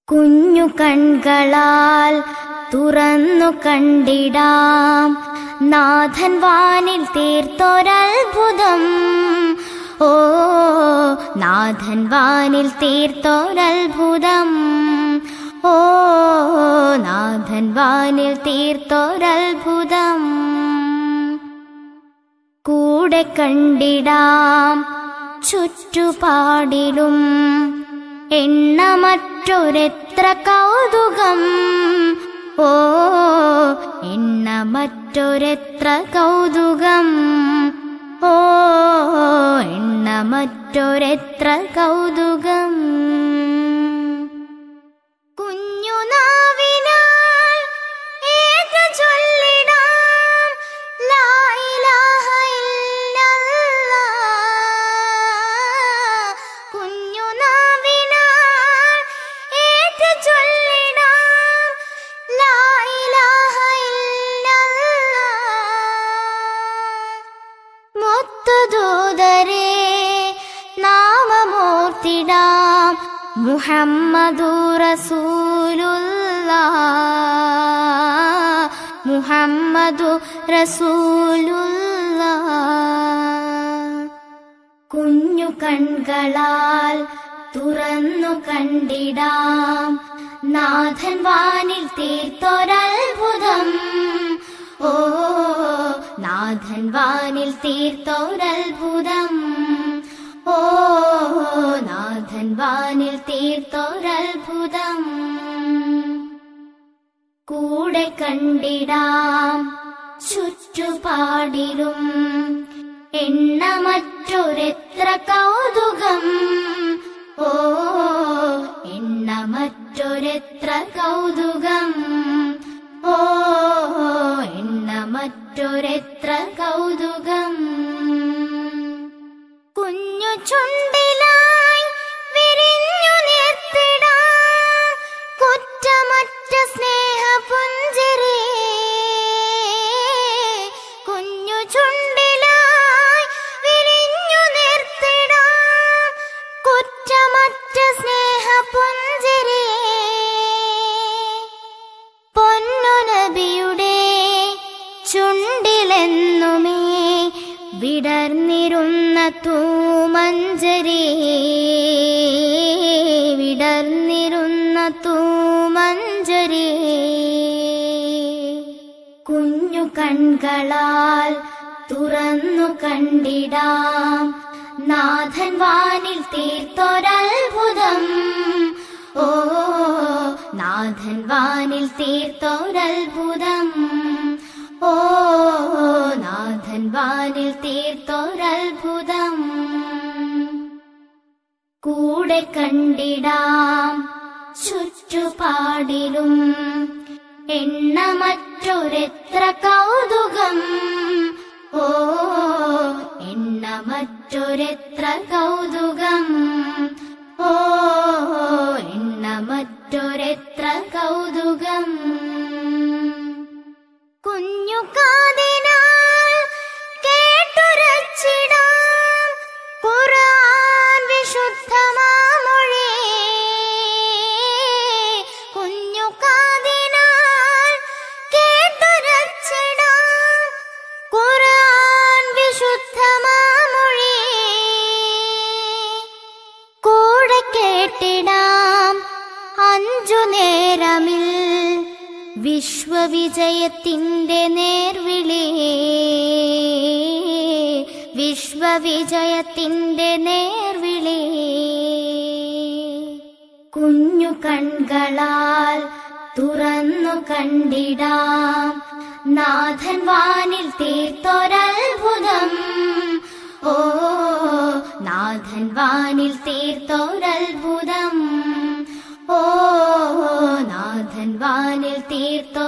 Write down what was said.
കുഞ്ഞു കൺകളാൽ തുറന്നു കണ്ടിടാം നാഥൻ വാനിൽ തീർത്തൊരത്ഭുതം ഓ നാഥൻ വാനിൽ തീർത്തൊരത്ഭുതം ഓ നാഥൻ വാനിൽ തീർത്തൊരത്ഭുതം കൂടെ കണ്ടിടാം ചുറ്റുപാടിലും എണ്ണമറ്റൊരെത്ര കൗതുകം ഓ എണ്ണമറ്റൊരെത്ര കൗതുകം ഓ എണ്ണമറ്റൊരെത്ര കൗതുകം കുഞ്ഞുനാവിനാൽ ഏതു ചൊല്ലിടാം ലാ ഇലാഹ ഇല്ലല്ലാഹ്. കുഞ്ഞുനാവിനാൽ ഏതു ചൊല്ലിടാം ലാ ഇലാഹ ഇല്ലല്ലാഹ്. മുത്തുദൂതരെ നാമമൂർത്തിടാം മുഹമ്മദു റസൂലുള്ള മുഹമ്മദു റസൂലുള്ള കുഞ്ഞു കൺകളാൽ തുറന്നു കണ്ടിടാം നാഥൻ വാനിൽ തീർത്തൊരത്ഭുതം ഓ നാഥൻ വാനിൽ തീർത്തൊരത്ഭുതം ഓ നാഥൻ വാനിൽ തീർത്തൊരത്ഭുതം കൂടെ കണ്ടിടാം ചുറ്റുപാടിലും എണ്ണമറ്റൊരെത്ര കൗതുകം ഓ എണ്ണമറ്റൊരെത്ര കൗതുകം ഓ എണ്ണമറ്റൊരെത്ര കൗതുകം കുഞ്ഞു ചുണ്ടിലായി വിരിഞ്ഞു നിർത്തിടാം കുറ്റമറ്റ സ്നേഹപുഞ്ചിരി കുഞ്ഞു ചുണ്ടിലായി വിരിഞ്ഞു നിർത്തിടാം കുറ്റമറ്റ സ്നേഹപുഞ്ചിരി പൊന്നു നബിയുടെ ചുണ്ടിലെന്നുമേ വിടർന്നിരുന്ന തൂമഞ്ചരി വിടർന്നിരുന്ന തൂമഞ്ചരി കുഞ്ഞു കൺകളാൽ തുറന്നു കണ്ടിടാം നാഥൻ വാനിൽ തീർത്തൊരത്ഭുതം ഓ നാഥൻ വാനിൽ തീർത്തൊരത്ഭുതം ഓ നാഥൻ വാനിൽ തീർത്തൊരത്ഭുതം കൂടെ കണ്ടിടാം ചുറ്റുപാടിലും എണ്ണമറ്റൊരെത്ര കൗതുകം ഓ എണ്ണമറ്റൊരെത്ര കൗതുകം ഓ എണ്ണമറ്റൊരെത്ര കൗതുകം കുഞ്ഞു കാതിനാൽ കേട്ടുരച്ചിടാം ഖുർആൻ വിശുദ്ധമാമൊഴി കുഞ്ഞു കാതിനാൽ കേട്ടുരച്ചിടാം ഖുർആൻ വിശുദ്ധമാമൊഴി കൂടെ കേട്ടിടാം അഞ്ചു നേരമിൽ വിശ്വവിജയത്തിന്റെ നേർവിളി വിശ്വവിജയത്തിന്റെ നേർവിളി കുഞ്ഞു കൺകളാൽ തുറന്നു കണ്ടിടാം നാഥൻ വാനിൽ തീർത്തൊരത്ഭുതം ഓ നാഥൻ വാനിൽ തീർത്തൊരത്ഭുതം ഓ നാഥൻ വാനിൽ തീർത്തോ